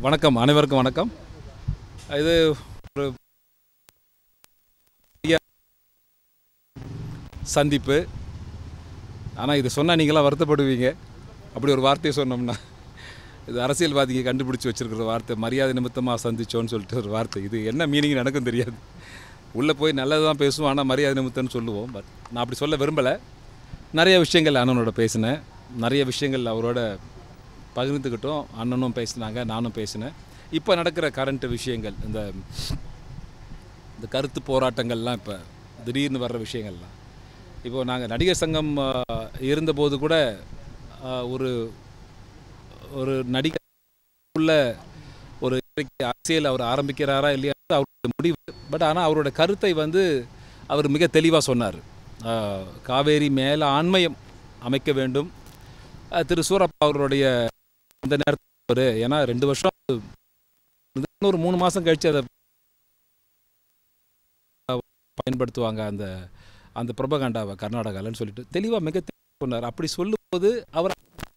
வணக்கம் அனைவருக்கும் வணக்கம் இது ஒரு பெரிய சந்திப்பு ஆனால் இது சொன்னால் நீங்களாம் வருத்தப்படுவீங்க அப்படி ஒரு வார்த்தையை சொன்னோம்னா இது அரசியல்வாதிங்க கண்டுபிடிச்சி வச்சிருக்கிற வார்த்தை மரியாதை நிமித்தமாக சந்திச்சோன்னு சொல்லிட்டு ஒரு வார்த்தை இது என்ன மீனிங் எனக்கும் தெரியாது உள்ளே போய் நல்லது தான் பேசுவோம் ஆனால் மரியாதை நிமித்தம்னு சொல்லுவோம் பட் நான் அப்படி சொல்ல விரும்பலை நிறைய விஷயங்கள் அண்ணனோட பேசினேன் நிறைய விஷயங்கள் அவரோட பகிர்ந்துக்கிட்டோம் அண்ணனும் பேசினாங்க நானும் பேசினேன் இப்போ நடக்கிற கரண்ட் விஷயங்கள் இந்த இந்த கருத்து போராட்டங்கள்லாம் இப்போ திடீர்னு வர்ற விஷயங்கள்லாம் இப்போது நாங்கள் நடிகர் சங்கம் ஆ, இருந்தபோது கூட ஆ, ஒரு ஒரு நடிகர் உள்ள ஒரு இன்றைக்கு அரசியல் அவர் ஆரம்பிக்கிறாரா இல்லையா அவருடைய முடிவு பட் ஆனால் அவரோட கருத்தை வந்து அவர் மிக தெளிவாக சொன்னார் ஆஹ் காவேரி மேலே ஆண்மயம் அமைக்க வேண்டும் ஆஹ் திரு சூரப்பா அவருடைய இந்த நேரத்தில் ஒரு ஏன்னா ரெண்டு வருஷம் ஒரு மூணு மாதம் கழிச்சு அதை பயன்படுத்துவாங்க அந்த அந்த பிரபகாண்டாவை கர்நாடகாலன்னு சொல்லிட்டு தெளிவாக மிக தெளிவா சொன்னார் அப்படி சொல்லும்போது அவர்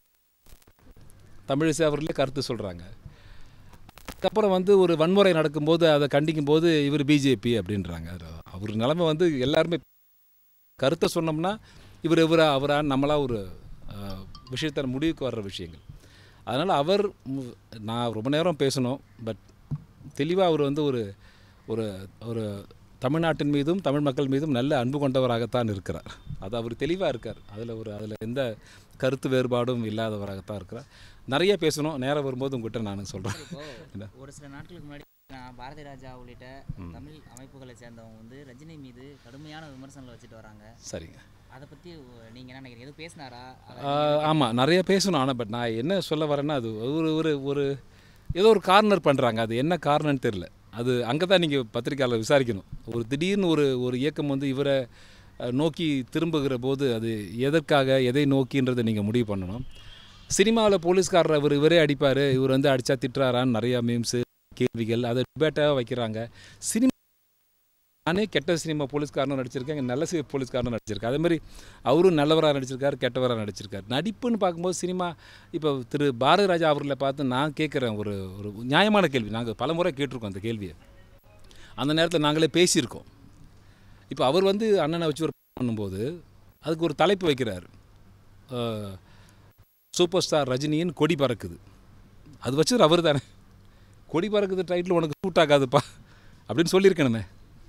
தமிழிசை அவர்களே கருத்து சொல்கிறாங்க அதுக்கப்புறம் வந்து ஒரு வன்முறை நடக்கும்போது அதை கண்டிக்கும் போது இவர் பிஜேபி அப்படின்றாங்க அது- அவர் நிலைமை வந்து எல்லாருமே கருத்தை சொன்னோம்னா இவர் இவரா அவரா நம்மளா ஒரு அஹ், விஷயத்தை முடிவுக்கு வர்ற விஷயங்கள் அதனால் அவர் மு- நான் ரொம்ப நேரம் பேசணும் பட் தெளிவாக அவர் வந்து ஒரு ஒரு ஒரு தமிழ்நாட்டின் மீதும் தமிழ் மக்கள் மீதும் நல்ல அன்பு கொண்டவராகத்தான் இருக்கிறார் அது அவர் தெளிவாக இருக்கார் அதில் ஒரு அதில் எந்த கருத்து வேறுபாடும் இல்லாதவராகத்தான் இருக்கிறார் நிறைய பேசணும் நேரம் வரும்போது உங்ககிட்ட நான் சொல்கிறேன் இப்போ ஒரு சில நாட்களுக்கு முன்னாடி நான் பாரதி ராஜா உள்ளிட்ட தமிழ் அமைப்புகளை சேர்ந்தவங்க வந்து ரஜினி மீது கடுமையான விமர்சனங்களை வச்சுட்டு வராங்க சரிங்க அதை பற்றி நீங்கள் என்ன நினைக்கிறீங்க எதுவும் பேசினாரா ஆமாம் நிறைய பேசணும் ஆனால் பட் நான் என்ன சொல்ல வரேன்னா அது ஒரு ஒரு ஒரு ஏதோ ஒரு கார்னர் பண்ணுறாங்க அது என்ன காரணம்னு தெரில அது அங்கே தான் நீங்கள் பத்திரிக்கையாளர் விசாரிக்கணும் ஒரு திடீர்னு ஒரு ஒரு இயக்கம் வந்து இவரை அஹ், நோக்கி திரும்புகிற போது அது எதற்காக எதை நோக்கின்றதை நீங்கள் முடிவு பண்ணணும் சினிமாவில் போலீஸ்காரர் அவர் இவரே அடிப்பார் இவர் வந்து அடித்தா திட்டுறாரான்னு நிறையா மீம்ஸு கேள்விகள் அதை டிபேட்டாக வைக்கிறாங்க சினிமா நானே கெட்ட சினிமா போலீஸ்காரனும் நடிச்சிருக்கேன் நல்ல சி போலீஸ்காரனும் நடிச்சிருக்கேன் அதே மாதிரி அவரும் நல்லவராக நடிச்சிருக்காரு கெட்டவராக நடிச்சிருக்காரு நடிப்புன்னு பார்க்கும்போது சினிமா இப்போ திரு பாரதி ராஜா அவர்களை பார்த்து நான் கேட்குறேன் ஒரு ஒரு நியாயமான கேள்வி நாங்கள் பலமுறை கேட்டிருக்கோம் அந்த கேள்வியை அந்த நேரத்தில் நாங்களே பேசியிருக்கோம் இப்போ அவர் வந்து அண்ணனை வச்சு ஒரு படம் பண்ணும்போது அதுக்கு ஒரு தலைப்பு வைக்கிறார் அஹ், சூப்பர் ஸ்டார் ரஜினியின் கொடி பறக்குது அது வச்சது அவர் தானே கொடி பறக்குது டைட்டில் உனக்கு சூட் ஆகாதுப்பா அப்படின்னு சொல்லியிருக்கணுமே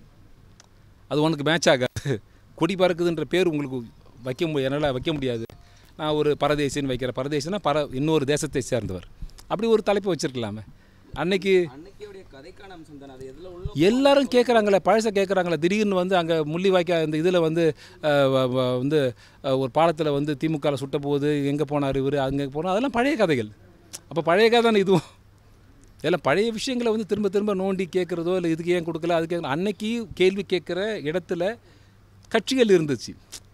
அது உனக்கு மேட்ச் ஆகாது கொடி பறக்குதுன்ற பேர் உங்களுக்கு வைக்க மு என்னால் வைக்க முடியாது நான் ஒரு பரதேசின்னு வைக்கிற பரதேசினா பர இன்னொரு தேசத்தை சேர்ந்தவர் அப்படி ஒரு தலைப்பு வச்சிருக்கலாமே அன்னைக்கு அன்னைக்கியோடைய கதைக்கான அம்சம் தானே அது எதுல உள்ள எல்லாரும் கேட்குறாங்களே பழச கேட்குறாங்களே திடீர்னு வந்து அங்கே முள்ளிவாய்க்கா இந்த இதில் வந்து அஹ், வ- வ- வந்து அஹ், ஒரு பாலத்தில் வந்து திமுகவில் சுட்ட போது எங்கே போனார் இவர் அங்கே போனால் அதெல்லாம் பழைய கதைகள் அப்போ பழைய கதை தானே இதுவும் இதெல்லாம் பழைய விஷயங்களை வந்து திரும்ப திரும்ப நோண்டி கேட்குறதோ இல்லை இதுக்கு ஏன் கொடுக்கல அதுக்கு ஏன் அன்னைக்கு கேள்வி கேட்குற இடத்துல கட்சிகள் இருந்துச்சு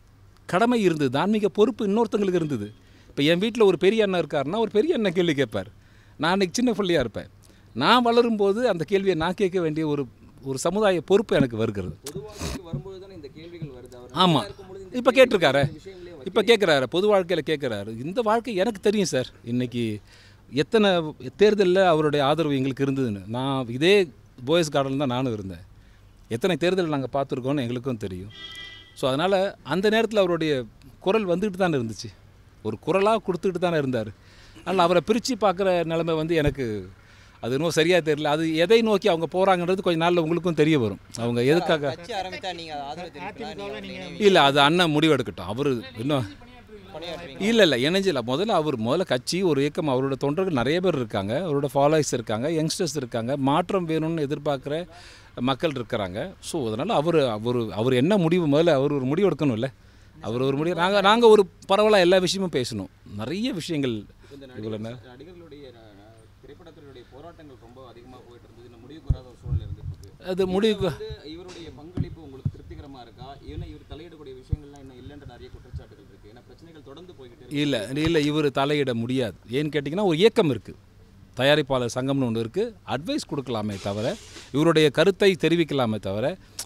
கடமை இருந்தது தார்மீக பொறுப்பு இன்னொருத்தங்களுக்கு இருந்தது இப்போ என் வீட்டில் ஒரு பெரிய அண்ணன் இருக்காருன்னா ஒரு பெரிய அண்ணன் கேள்வி கேட்பார் நான் அன்னைக்கு சின்ன பிள்ளையாக இருப்பேன் நான் வளரும்போது அந்த கேள்வியை நான் கேட்க வேண்டிய ஒரு ஒரு சமுதாய பொறுப்பு எனக்கு வருகிறது பொது வாழ்க்கைக்கு வரும்போது தானே இந்த கேள்விகள் வருது அவர் ஆமாம் நல்லா இருக்கும்பொழுது இந்த இப்போ கேள்வி கேட்டிருக்காரு இந்த விஷயங்களே இப்போ கேட்குறாரு பொது வாழ்க்கையில் கேட்குறாரு இந்த வாழ்க்கை எனக்கு தெரியும் சார் இன்னைக்கு எத்தனை தேர்தலில் அவருடைய ஆதரவு எங்களுக்கு இருந்ததுன்னு நான் இதே போயஸ் கார்டன் தான் நானும் இருந்தேன் எத்தனை தேர்தல் நாங்கள் பார்த்துருக்கோன்னு எங்களுக்கும் தெரியும் ஸோ அதனால் அந்த நேரத்தில் அவருடைய குரல் வந்துக்கிட்டு தானே இருந்துச்சு ஒரு குரலாக கொடுத்துக்கிட்டு தானே இருந்தார் அதனால் அவரை பிரித்து பார்க்குற நிலைமை வந்து எனக்கு அது இன்னும் சரியாக தெரியல அது எதை நோக்கி அவங்க போகிறாங்கன்றது கொஞ்ச நாளில் உங்களுக்கும் தெரிய வரும் அவங்க எதுக்காக கட்சி ஆரம்பித்தா நீங்க அதை ஆதரவு தெரிவிக்கலாம் நீங்க இல்லை அது அண்ணன் முடிவெடுக்கட்டும் அவர் இன்னும் பணியாற்றுவீங்க இல்லை இல்லை இணைஞ்சில்ல முதல்ல அவர் முதல்ல கட்சி ஒரு இயக்கம் அவரோட தொண்டர்கள் நிறைய பேர் இருக்காங்க அவரோட ஃபாலோயர்ஸ் இருக்காங்க யங்ஸ்டர்ஸ் இருக்காங்க மாற்றம் வேணும்னு எதிர்பார்க்குற மக்கள் இருக்கிறாங்க ஸோ அதனால் அவர் அவர் அவர் என்ன முடிவு முதல்ல அவர் ஒரு முடிவு எடுக்கணும்ல அவர் ஒரு முடிவு நாங்கள் நாங்கள் ஒரு பரவலாக எல்லா விஷயமும் பேசணும் நிறைய விஷயங்கள் இந்த இவ்வளோ நடிகர் நடிகர்களுடைய அஹ், அஹ், திரைப்படத்துறையுடைய போராட்டங்கள் ரொம்ப அதிகமாக போயிட்டு இருந்தது இன்னும் முடிவுக்கு வராத ஒரு சூழ்நிலை இருந்துட்டு இருக்கு அது முடிவுக்கு வந்து இவருடைய பங்களிப்பு உங்களுக்கு திருப்திகரமா இருக்கா ஏன்னா இவர் தலையிடக்கூடிய விஷயங்கள்லாம் இன்னும் இல்லைன்ற நிறைய குற்றச்சாட்டுகள் இருக்கு ஏன்னா பிரச்சனைகள் தொடர்ந்து போய்கிட்டு இருக்கு இல்லை இல்லை இவர் தலையிட முடியாது ஏன்னு கேட்டிங்கன்னா ஒரு இயக்கம் இருக்குது தயாரிப்பாளர் சங்கம்னு ஒன்று இருக்குது அட்வைஸ் கொடுக்கலாமே தவிர இவருடைய கருத்தை தெரிவிக்கலாமே தவிர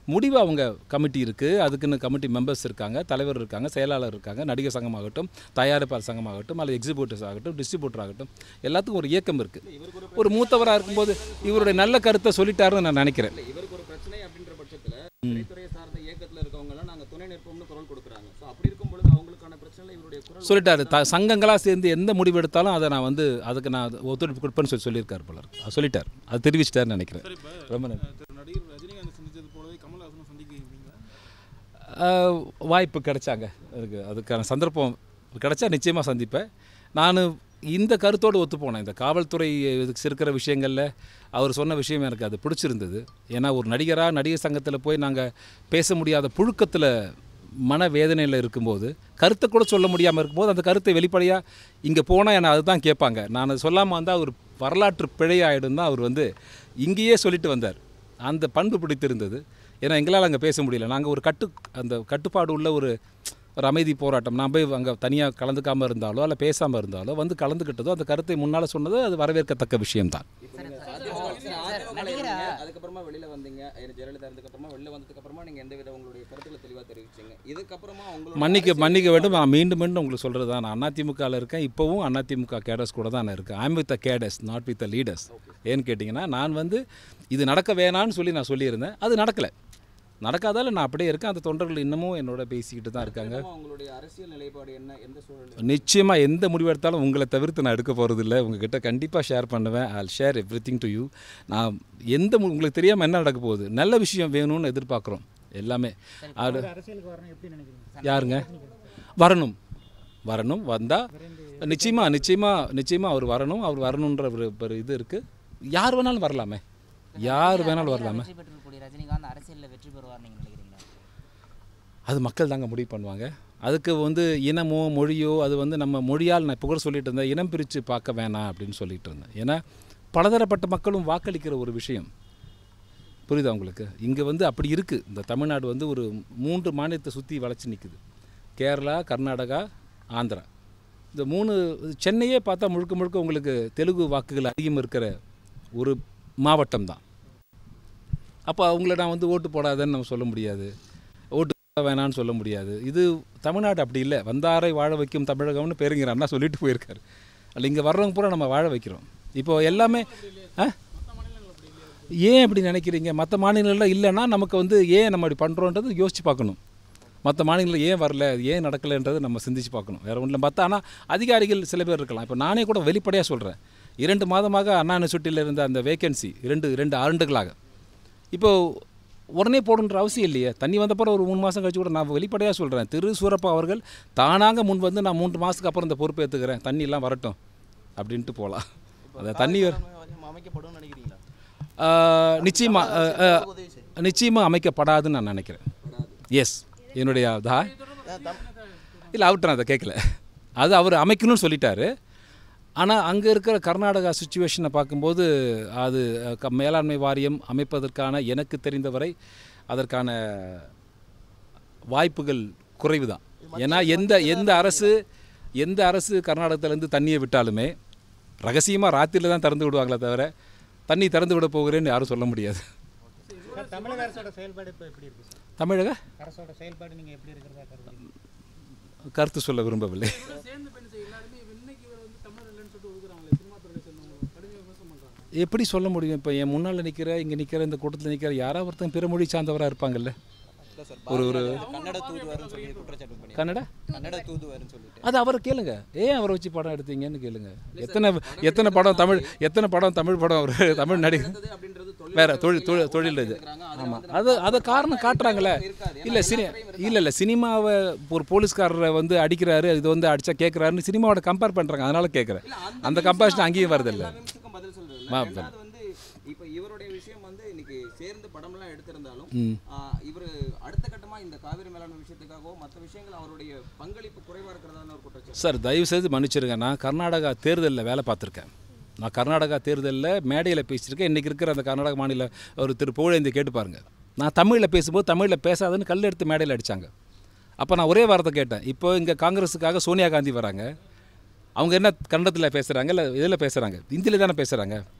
முடிவு அவங்க கமிட்டி இருக்குது அதுக்குன்னு கமிட்டி மெம்பர்ஸ் இருக்காங்க தலைவர் இருக்காங்க செயலாளர் இருக்காங்க நடிகர் சங்கமாகட்டும் தயாரிப்பாளர் சங்கமாகட்டும் அல்லது எக்ஸிபியூட்டர்ஸ் ஆகட்டும் டிஸ்ட்ரிபியூட்டர் ஆகட்டும் எல்லாத்துக்கும் ஒரு இயக்கம் இருக்குது ஒரு மூத்தவராக இருக்கும்போது இவருடைய நல்ல கருத்தை சொல்லிட்டாருன்னு நான் நினைக்கிறேன் இல்ல இவருக்கு ஒரு பிரச்சனை அப்படின்ற பட்சத்துல திரைத்துறையை சார்ந்த இயக்கத்துல இருக்கவங்க எல்லாம் நாங்க துணை நிற்போம்னு குரல் கொடுக்குறாங்க ஸோ அப்படி இருக்கும் பொழுது அவங்களுக்கான பிரச்சனை இவருடைய குரல் சொல்லிட்டாரு த சங்கங்களாக சேர்ந்து எந்த முடிவு எடுத்தாலும் அதை நான் வந்து அதுக்கு நான் ஒத்துழைப்பு கொடுப்பேன்னு சொல்லி சொல்லியிருக்காரு போல இருக்கு. அது சொல்லிட்டார் அது தெரிவிச்சிட்டாருன்னு நினைக்கிறேன் ரொம்ப நன்றி திரு நடிகர் ரஜினிகாந்த் சந்தித்தது போலவே கமல்ஹாசனும் சந்திக்கிறீங்களா ஆஹ் வாய்ப்பு கிடைச்சாங்க அதுக்கு அதுக்கான சந்தர்ப்பம் கிடைச்சா நிச்சயமாக சந்திப்பேன் நான் இந்த கருத்தோடு ஒத்து போனேன் இந்த காவல்துறை இதுக்கு இருக்கிற விஷயங்களில் அவர் சொன்ன விஷயம் எனக்கு அது பிடிச்சிருந்தது ஏன்னா ஒரு நடிகராக நடிகர் சங்கத்தில் போய் நாங்கள் பேச முடியாத புழுக்கத்தில் மனவேதனையில் இருக்கும்போது கருத்தை கூட சொல்ல முடியாமல் இருக்கும்போது அந்த கருத்தை வெளிப்படையாக இங்கே போனால் என்னை அதுதான் கேட்பாங்க நான் அது சொல்லாமல் வந்தால் ஒரு வரலாற்று பிழையாயிடும் தான் அவர் வந்து இங்கேயே சொல்லிட்டு வந்தார் அந்த பண்பு பிடித்திருந்தது ஏன்னா எங்களால் அங்கே பேச முடியல நாங்கள் ஒரு கட்டு அந்த கட்டுப்பாடு உள்ள ஒரு ஒரு அமைதி போராட்டம் நான் போய் அங்கே தனியாக கலந்துக்காமல் இருந்தாலோ அல்ல பேசாமல் இருந்தாலோ வந்து கலந்துக்கிட்டதோ அந்த கருத்தை முன்னால் சொன்னது அது வரவேற்கத்தக்க விஷயம்தான் நடிகரா? அதுக்கப்புறமா வெளியில வந்தீங்க ஐயா ஜெயலலிதா இருந்ததுக்கு அப்புறமா வெளில வந்ததுக்கு அப்புறமா நீங்க எந்த வித உங்களுடைய கருத்துக்களை தெளிவா தெரிவிச்சீங்க இதுக்கப்புறமா உங்களோட மன்னிக்க மன்னிக்க வேண்டும் நான் மீண்டும் மீண்டும் உங்களுக்கு சொல்கிறது தான் நான் அதிமுகவில் இருக்கேன் இப்போவும் அதிமுக கேடர்ஸ் கூட தான் நான் இருக்கேன் I'm with the cadres not with the leaders ஏன்னு கேட்டிங்கன்னா நான் வந்து இது நடக்க வேணான்னு சொல்லி நான் சொல்லியிருந்தேன் அது நடக்கலை நடக்காதால நான் அப்படியே இருக்கேன் அந்த தொண்டர்கள் இன்னமும் என்னோட பேசிக்கிட்டு தான் இருக்காங்க அடுத்தமா உங்களுடைய அரசியல் நிலைப்பாடு என்ன எந்த சூழல் நிச்சயமாக எந்த முடிவு எடுத்தாலும் உங்களை தவிர்த்து நான் எடுக்க போகிறது இல்லை உங்ககிட்ட கண்டிப்பாக ஷேர் பண்ணுவேன் I'll share everything to you நான் எந்த மு- உங்களுக்கு தெரியாமல் என்ன நடக்க போகுது நல்ல விஷயம் வேணும்னு எதிர்பார்க்குறோம் எல்லாமே அது அரசியலுக்கு வரணும் எப்படி நினைக்கிறீங்க யாருங்க வரணும் வரணும் வந்தால் நிச்சயமாக நிச்சயமாக நிச்சயமாக அவர் வரணும் அவர் வரணுன்ற ஒரு ஒரு இது இருக்குது யார் வேணாலும் வரலாமே யார் வேணாலும் வரலாமே வெற்றி பெற்றிருக்கக்கூடிய ரஜினிகாந்த் அரசியலில் வெற்றி பெறுவார் நீங்க நினைக்கிறீங்களா அது மக்கள் தாங்க முடிவு பண்ணுவாங்க அதுக்கு வந்து இனமோ மொழியோ அது வந்து நம்ம மொழியால் நான் இப்போ கூட சொல்லிட்டு இருந்தேன் இனம் பிரித்து பார்க்க வேணாம் அப்படின்னு சொல்லிட்டு இருந்தேன் ஏன்னா பலதரப்பட்ட மக்களும் வாக்களிக்கிற ஒரு விஷயம் புரியுதா உங்களுக்கு இங்கே வந்து அப்படி இருக்குது இந்த தமிழ்நாடு வந்து ஒரு மூன்று மாநிலத்தை சுற்றி வளைச்சி நிற்குது கேரளா கர்நாடகா ஆந்திரா இந்த மூணு சென்னையே பார்த்தா முழுக்க முழுக்க உங்களுக்கு தெலுங்கு வாக்குகள் அதிகம் இருக்கிற ஒரு மாவட்டம் தான் அப்போ அவங்கள நான் வந்து ஓட்டு போடாதேன்னு நம்ம சொல்ல முடியாது ஓட்டு போட வேணான்னு சொல்ல முடியாது இது தமிழ்நாடு அப்படி இல்லை வந்தாரை வாழ வைக்கும் தமிழகம்னு பேருங்கிற அண்ணா சொல்லிட்டு போயிருக்காரு அதில் இங்கே வர்றவங்க பூரா நம்ம வாழ வைக்கிறோம் இப்போ எல்லாமே ஆ ஏன் இப்படி நினைக்கிறீங்க மற்ற மாநிலங்களில் இல்லைன்னா நமக்கு வந்து ஏன் நம்ம இப்படி பண்ணுறோன்றது யோசித்து பார்க்கணும் மற்ற மாநிலங்களில் ஏன் வரல ஏன் நடக்கலைன்றது நம்ம சிந்திச்சு பார்க்கணும் வேறு ஒன்றும் மற்ற ஆனால் அதிகாரிகள் சில பேர் இருக்கலாம் இப்போ நானே கூட வெளிப்படையாக சொல்கிறேன் இரண்டு மாதமாக அண்ணா யூனிவர்சிட்டியில் இருந்த அந்த வேகன்சி இரண்டு இரண்டு ஆண்டுகளாக இப்போ உடனே போடணுன்ற அவசியம் இல்லையே தண்ணி வந்தப்பறம் ஒரு மூணு மாதம் கழிச்சு கூட நான் வெளிப்படையாக சொல்கிறேன் திரு சூரப்பா அவர்கள் தானாக முன் வந்து நான் மூன்று மாதத்துக்கு அப்புறம் இந்த பொறுப்பு ஏற்றுக்கிறேன் தண்ணி எல்லாம் வரட்டும் அப்படின்ட்டு போகலாம் அந்த தண்ணி வர- அமைக்கப்படும் நினைக்கிறீங்களா ஆஹ் நிச்சயமா ஆஹ் ஆஹ் நிச்சயமா அமைக்கப்படாதுன்னு நான் நினைக்கிறேன் எஸ் என்னுடைய தா இல்லை அவர்கிட்ட நான் அதை கேட்கல அது அவர் அமைக்கணும்னு சொல்லிட்டாரு ஆனால் அங்கே இருக்கிற கர்நாடகா சுச்சுவேஷனை பார்க்கும்போது அது அஹ், க- மேலாண்மை வாரியம் அமைப்பதற்கான எனக்கு தெரிந்தவரை அதற்கான வாய்ப்புகள் குறைவு தான் ஏன்னா எந்த எந்த அரசு எந்த அரசு கர்நாடகத்திலேருந்து தண்ணியை விட்டாலுமே ரகசியமாக ராத்திரியில் தான் திறந்து விடுவாங்களே தவிர தண்ணி திறந்து விட போகிறேன்னு யாரும் சொல்ல முடியாது சார் தமிழக அரசோட செயல்பாடு இப்போ எப்படி இருக்கு சார் தமிழக அரசோட செயல்பாடு நீங்கள் எப்படி இருக்கிறதா கருதுறீங்க கருத்து சொல்ல விரும்பவில்லை சேர்ந்து பெண் எல்லாருமே இன்னைக்கு இவர் வந்து தமிழர் இல்லைன்னு சொல்லிட்டு ஒதுக்குறாங்களே சினிமா துறையை சேர்ந்தவங்க கடுமையாக விமர்சனம் பண்ணுறாங்க எப்படி சொல்ல முடியும் இப்போ என் முன்னால் நிற்கிற இங்கே நிற்கிற இந்த கூட்டத்தில் நிற்கிற யாராவது ஒருத்தன் பிற மொழி சார்ந்தவராக இருப்பாங்கல்ல ஒரு ஒரு கன்னட தூதுவாருன்னு சொல்லி குற்றச்சாட்டு பண்ணி கன்னடா கன்னட தூதுவாருன்னு சொல்லிட்டு அது அவரை கேளுங்க ஏன் அவரை வச்சு படம் எடுத்தீங்கன்னு கேளுங்க எத்தனை எத்தனை படம் தமிழ் எத்தனை படம் தமிழ் படம் அவர் தமிழ் நடிகர் அப்படின்றது தொழில் வேற தொழில் தொழில் தொழில் இது ஆமாம் அது அதை காரணம் காட்டுறாங்களே இல்லை சினி இல்லை இல்லை சினிமாவை ஒரு போலீஸ்காரரை வந்து அடிக்கிறாரு இது வந்து அடிச்சா கேட்குறாருன்னு சினிமாவோட கம்பேர் பண்ணுறாங்க அதனால கேட்குறேன் அந்த கம்பேரிஷன் அங்கேயும் வருதில்ல நிமிஷத்துக்கும் பதில் சொல்றது மா, இல்ல ரெண்டாவது வந்து இப்போ இவருடைய விஷயம் வந்து இன்னைக்கு சேர்ந்து படம்லாம் எடுத்திருந்தாலும் ம் இவர் அடுத்த கட்டமா இந்த காவிரி மேலாண்மை விஷயத்துக்காகவோ மற்ற விஷயங்கள் அவருடைய பங்களிப்பு குறைவா இருக்கிறதான ஒரு குற்றச்சாட்டு சார் தயவு செய்து மன்னிச்சிருங்க நான் கர்நாடகா தேர்தலில் வேலை பார்த்துருக்கேன் நான் கர்நாடகா தேர்தலில் மேடையில் பேசியிருக்கேன் இன்றைக்கி இருக்கிற அந்த கர்நாடக மாநில ஒரு திரு புகழேந்தி கேட்டு பாருங்க நான் தமிழில் பேசும்போது தமிழில் பேசாதுன்னு கல் எடுத்து மேடையில் அடித்தாங்க அப்போ நான் ஒரே வார்த்தை கேட்டேன் இப்போ இங்கே காங்கிரஸுக்காக சோனியா காந்தி வராங்க அவங்க என்ன கன்னடத்தில் பேசுகிறாங்க இல்லை இதில் பேசுகிறாங்க ஹிந்தியில் தானே பேசுகிறாங்க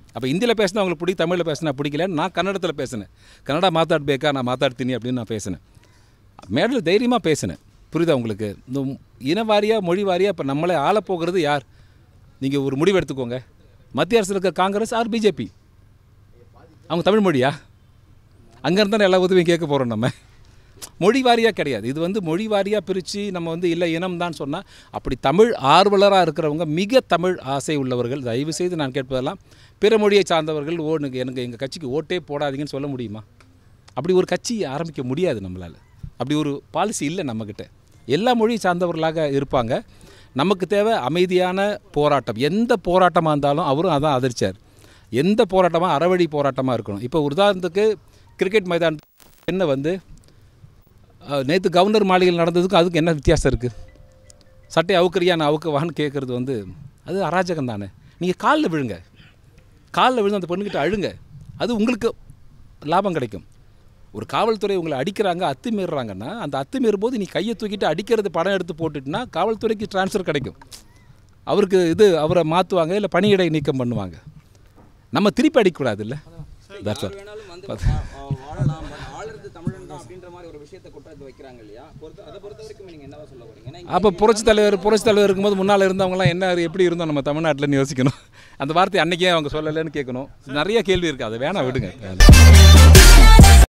அப்போ ஹிந்தியில் பேசினா அவங்களுக்கு பிடிக்கும் தமிழில் பேசினா பிடிக்கல நான் கன்னடத்தில் பேசினேன் கன்னடா மாத்தாட்பேக்கா நான் மாத்தாಡ್ತೀನಿ அப்படின்னு நான் பேசினேன் மேடையில் தைரியமாக பேசினேன் புரியுதா உங்களுக்கு இந்த இன வாரியாக மொழி வாரியாக இப்போ நம்மளை ஆளப் போகிறது யார் நீங்கள் ஒரு முடிவு எடுத்துக்கோங்க மத்திய அரசில் இருக்க காங்கிரஸ் ஆர் பிஜேபி அவங்க தமிழ் மொழியா அங்கே இருந்தால் எல்லா உதவியும் கேட்க போகிறோம் நம்ம மொழி வாரியாக கிடையாது இது வந்து மொழி வாரியாக பிரித்து நம்ம வந்து இல்லை இனம் தான் சொன்னால் அப்படி தமிழ் ஆர்வலராக இருக்கிறவங்க மிக தமிழ் ஆசை உள்ளவர்கள் தயவு செய்து நான் கேட்பதெல்லாம் பிற மொழியை சார்ந்தவர்கள் ஓ எனக்கு எனக்கு எங்கள் கட்சிக்கு ஓட்டே போடாதீங்கன்னு சொல்ல முடியுமா அப்படி ஒரு கட்சி ஆரம்பிக்க முடியாது நம்மளால் அப்படி ஒரு பாலிசி இல்லை நம்மக்கிட்ட எல்லா மொழியை சார்ந்தவர்களாக இருப்பாங்க நமக்கு தேவை அமைதியான போராட்டம் எந்த போராட்டமாக இருந்தாலும் அவரும் அதான் ஆதரிச்சார் எந்த போராட்டமாக அறவழி போராட்டமாக இருக்கணும் இப்போ உதாரணத்துக்கு கிரிக்கெட் மைதான என்ன வந்து நேற்று கவர்னர் மாளிகையில் நடந்ததுக்கும் அதுக்கு என்ன வித்தியாசம் இருக்குது சட்டை அவுக்குறியா நான் அவுக்கவான்னு கேட்குறது வந்து அது அராஜகம் தானே நீங்கள் காலில் விழுங்க காலில் விழுந்து அந்த பெண்ணுக்கிட்ட அழுங்க அது உங்களுக்கு லாபம் கிடைக்கும் ஒரு காவல்துறை உங்களை அடிக்கிறாங்க அத்துமீறுறாங்கன்னா அந்த அத்துமீறும் போது நீ கையை தூக்கிட்டு அடிக்கிறது படம் எடுத்து போட்டுட்டுனா காவல்துறைக்கு ட்ரான்ஸ்ஃபர் கிடைக்கும் அவருக்கு இது அவரை மாற்றுவாங்க இல்லை பணியிடை நீக்கம் பண்ணுவாங்க நம்ம திருப்பி அடிக்கக்கூடாது இல்லை தட்ஸ் யார் வேணாலும் வந்து வா- வா- வாழலாம் but ஆளுறது தமிழன் தான் அப்படின்ற மாதிரி ஒரு விஷயத்தை குற்றத்தை வைக்கிறாங்க இல்லையா பொறுத்த அதை பொறுத்த வரைக்கும் நீங்க என்னவா சொல்ல போறீங்க ஏன்னா இங்க அப்போ புரட்சி தலைவர் புரட்சி தலைவர் இருக்கும்போது முன்னால் இருந்தவங்களாம் என்ன எப்படி இருந்தோம் நம்ம தமிழ்நாட்டில்னு யோசிக்கணும் அந்த வார்த்தை அன்றைக்கே அவங்க சொல்லலைன்னு கேட்கணும் நிறைய கேள்வி இருக்குது அதை வேணாம் விடுங்க